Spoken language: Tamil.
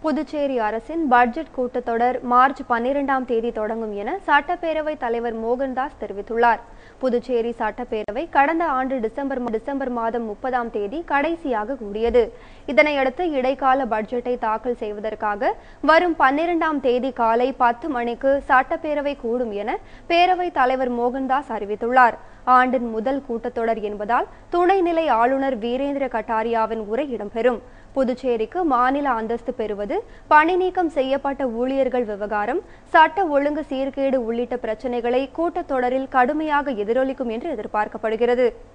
புதுச்சேரி அரசின் பட்ஜெட் கூட்டத்தொடர் மார்ச் பன்னிரெண்டாம் தேதி தொடங்கும் என சட்டப்பேரவைத் தலைவர் மோகன்தாஸ் தெரிவித்துள்ளார் புதுச்சேரி சட்டப்பேரவை கடந்த ஆண்டு டிசம்பர் டிசம்பர் மாதம் முப்பதாம் தேதி கடைசியாக கூடியது இதனையடுத்து இடைக்கால பட்ஜெட்டை தாக்கல் செய்வதற்காக வரும் பன்னிரெண்டாம் தேதி காலை பத்து மணிக்கு சட்டப்பேரவை கூடும் என பேரவைத் தலைவர் மோகன்தாஸ் அறிவித்துள்ளார் ஆண்டின் முதல் கூட்டத்தொடர் என்பதால் துணைநிலை ஆளுநர் வீரேந்திர கட்டாரியாவின் உரை இடம்பெறும் புதுச்சேரிக்கு மாநில அந்தஸ்து பெறுவது பணி நீக்கம் செய்யப்பட்ட ஊழியர்கள் விவகாரம் சட்ட ஒழுங்கு சீர்கேடு உள்ளிட்ட பிரச்சனைகளை கூட்டத்தொடரில் கடுமையாக எதிரொலிக்கும் என்று எதிர்பார்க்கப்படுகிறது